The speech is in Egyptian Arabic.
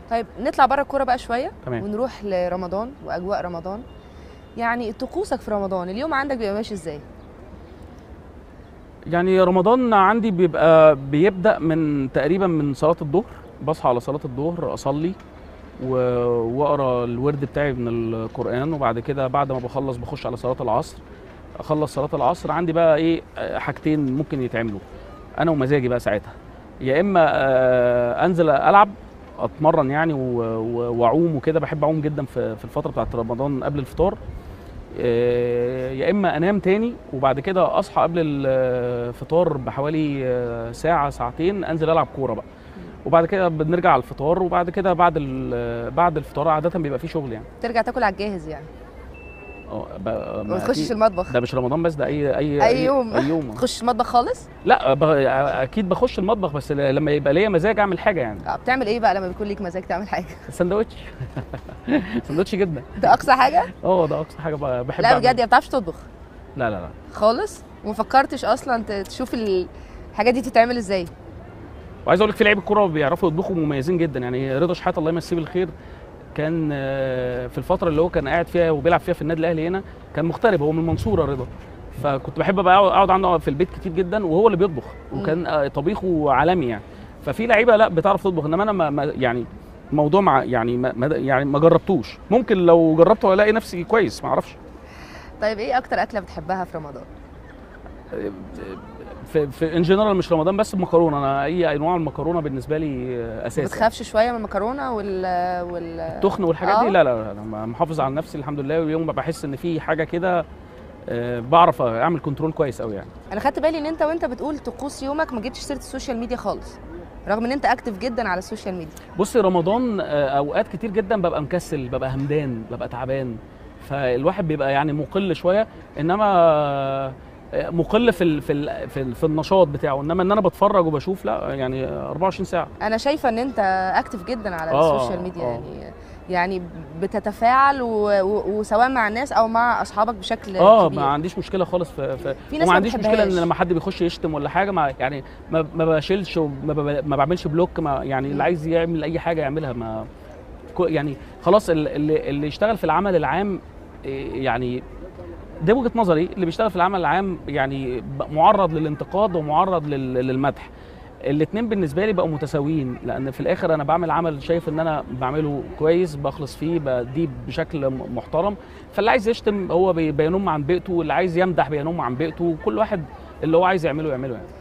طيب نطلع بره الكوره بقى شويه تمام. ونروح لرمضان واجواء رمضان يعني طقوسك في رمضان اليوم عندك بيبقى ماشي ازاي يعني رمضان عندي بيبقى بيبدا من تقريبا من صلاه الظهر بصحى على صلاه الظهر اصلي و- واقرا الورد بتاعي من القران وبعد كده بعد ما بخلص بخش على صلاه العصر اخلص صلاه العصر عندي بقى ايه آه، حاجتين ممكن يتعملوا انا ومزاجي بقى ساعتها يا اما آه، انزل العب اتمرن يعني و- و- واعوم وكده بحب اعوم جدا في في الفتره بتاعت رمضان قبل الفطار آه، يا اما انام تاني وبعد كده اصحى قبل الفطار بحوالي آه، ساعه ساعتين انزل العب كوره بقى وبعد كده بنرجع على الفطار وبعد كده بعد ال- بعد الفطار عاده بيبقى فيه شغل يعني ترجع تاكل على الجاهز يعني اه ب- ما ما تخشش أكيد- المطبخ ده مش رمضان بس ده اي اي أي يوم. اي يوم تخش المطبخ خالص لا ب... اكيد بخش المطبخ بس لما يبقى ليا مزاج اعمل حاجه يعني آه، بتعمل ايه بقى لما بيكون ليك مزاج تعمل حاجه سندوتش سندوتش جدا ده اقصى حاجه اه ده اقصى حاجه ب- بحب لا أعمل. بجد ما بتعرفش تطبخ لا لا لا خالص وما فكرتش اصلا ت- تشوف الحاجات دي تتعمل ازاي وعايز اقول لك في لعيبه كوره بيعرفوا يطبخوا مميزين جدا يعني رضا شحاته الله يمسيه بالخير كان آه، في الفتره اللي هو كان قاعد فيها وبيلعب فيها في النادي الاهلي هنا كان مغترب هو من المنصوره رضا فكنت بحب بقى أقعد- اقعد عنده في البيت كتير جدا وهو اللي بيطبخ وكان آه، طبيخه عالمي يعني ففي لعيبه لا بتعرف تطبخ انما انا ما ما- يعني الموضوع مع يعني ما ما- يعني ما جربتوش ممكن لو جربته الاقي نفسي كويس ما اعرفش طيب ايه اكتر اكله بتحبها في رمضان في في ان جنرال مش رمضان بس المكرونه انا اي انواع المكرونه بالنسبه لي آه، ما اساس بتخافش شويه من المكرونه وال وال التخن والحاجات آه. دي لا لا لا انا محافظ على نفسي الحمد لله واليوم ما بحس ان في حاجه كده آه، بعرف اعمل كنترول كويس قوي يعني انا خدت بالي ان انت وانت بتقول طقوس يومك ما جبتش سيره السوشيال ميديا خالص رغم ان انت اكتف جدا على السوشيال ميديا بصي رمضان آه، اوقات كتير جدا ببقى مكسل ببقى همدان ببقى تعبان فالواحد بيبقى يعني مقل شويه انما آه، مقل في ال في ال في, ال في النشاط بتاعه انما ان انا بتفرج وبشوف لا يعني 24 ساعه انا شايفه ان انت اكتف جدا على آه، السوشيال ميديا آه. يعني يعني بتتفاعل و... و... وسواء مع الناس او مع اصحابك بشكل اه كبير ما عنديش مشكله خالص في, في في ناس وما ما عنديش مشكله ان بتحبهاش. لما حد بيخش يشتم ولا حاجه ما يعني ما, ما بشيلش وما ب- ما بعملش بلوك ما يعني اللي عايز يعمل اي حاجه يعملها ما كو- يعني خلاص ال- اللي, اللي يشتغل في العمل العام إيه، يعني ده وجهه نظري اللي بيشتغل في العمل العام يعني ب- معرض للانتقاد ومعرض لل- للمدح الاثنين بالنسبه لي بقوا متساويين لان في الاخر انا بعمل عمل شايف ان انا بعمله كويس بخلص فيه بديه بشكل م- محترم فاللي عايز يشتم هو بي- بينم عن بيئته واللي عايز يمدح بينم عن بيئته كل واحد اللي هو عايز يعمله يعمله يعني